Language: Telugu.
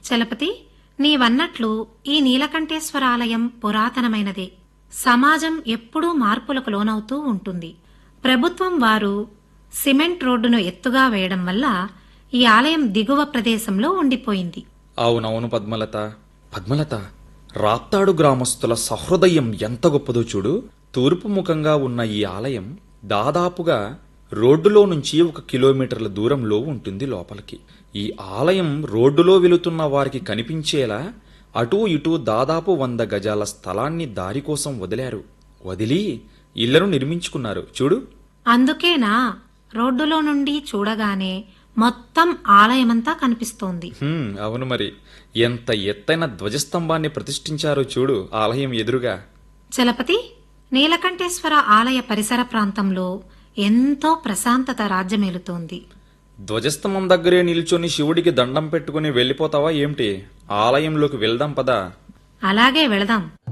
చలపతి నీవన్నట్లు ఈ నీలకంఠేశ్వర ఆలయం పురాతనమైనదే సమాజం ఎప్పుడూ మార్పులకు లోనవుతూ ఉంటుంది ప్రభుత్వం వారు సిమెంట్ రోడ్డును ఎత్తుగా వేయడం వల్ల ఈ ఆలయం దిగువ ప్రదేశంలో ఉండిపోయింది అవునవును పద్మలత పద్మలత రాప్తాడు గ్రామస్తుల సహృదయం ఎంత గొప్పదో చూడు తూర్పు ముఖంగా ఉన్న ఈ ఆలయం దాదాపుగా రోడ్డులో నుంచి ఒక కిలోమీటర్ల దూరంలో ఉంటుంది లోపలికి ఈ ఆలయం రోడ్డులో వెళుతున్న వారికి కనిపించేలా అటూ ఇటూ దాదాపు వంద గజాల స్థలాన్ని దారి కోసం వదిలారు వదిలి ఇళ్లను నిర్మించుకున్నారు చూడు అందుకేనా రోడ్డులో నుండి చూడగానే మొత్తం ఆలయమంతా కనిపిస్తోంది హ్మ్, అవును మరి ఎంత ఎత్తైన ధ్వజస్తంభాన్ని ప్రతిష్ఠించారో చూడు ఆలయం ఎదురుగా చలపతి నీలకంఠేశ్వర ఆలయ పరిసర ప్రాంతంలో ఎంతో ప్రశాంతత రాజ్యమేలుతోంది ధ్వజస్తంభం దగ్గరే నిల్చొని శివుడికి దండం పెట్టుకుని వెళ్ళిపోతావా ఏమిటి ఆలయంలోకి వెళ్దాం పదా అలాగే వెళదాం